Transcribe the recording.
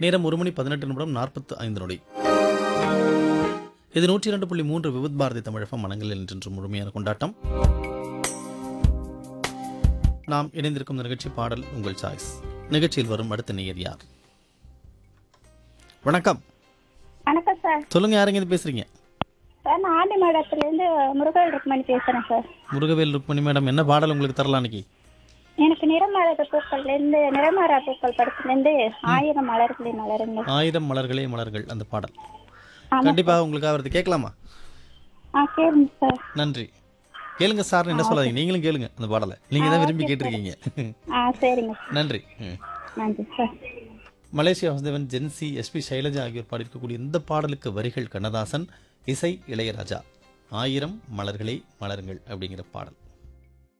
நேரம் ஒரு மணி பதினெட்டு நிமிடம் நாற்பத்து ஐந்து நொடி இது நூற்றி இரண்டு புள்ளி மூன்று விவித் பாரதி தமிழகம் மனங்களில் இன்று முழுமையான கொண்டாட்டம் நாம் இணைந்திருக்கும் இந்த நிகழ்ச்சி பாடல் உங்கள் சாய்ஸ் நிகழ்ச்சியில் வரும் அடுத்த நேயர் யார் வணக்கம் வணக்கம் சார் சொல்லுங்க யாருங்க இது பேசுறீங்க சார் நான் ஆண்டி மாடத்துலேருந்து முருகல் ருக்மணி பேசுகிறேன் சார் முருகவேல் ருக்மணி மேடம் என்ன பாடல் உங்களுக்கு தரலாம் இன்னைக்கு எனக்கு நிறமாறாத பூக்கள்லேருந்து நிறமாறா பூக்கள் படத்துலேருந்து ஆயிரம் மலர்களின் மலருங்க ஆயிரம் மலர்களே மலர்கள் அந்த பாடல் ஆமா. கண்டிப்பாக உங்களுக்கு அவரது கேட்கலாமா ஆ கேளுங்க சார் நன்றி கேளுங்க சார் என்ன சொல்லாதீங்க நீங்களும் கேளுங்க அந்த பாடலை நீங்க தான் விரும்பி கேட்டிருக்கீங்க ஆ சரிங்க சார் நன்றி ம். நன்றி sir Malaysia Vasudevan Jency S P Sailaja ஆகியோர் பாடியிருக்கக்கூடிய இந்த பாடலுக்கு வரிகள் கண்ணதாசன் இசை இளையராஜா ஆயிரம் மலர்களே மலருங்கள் அப்படிங்கிற பாடல்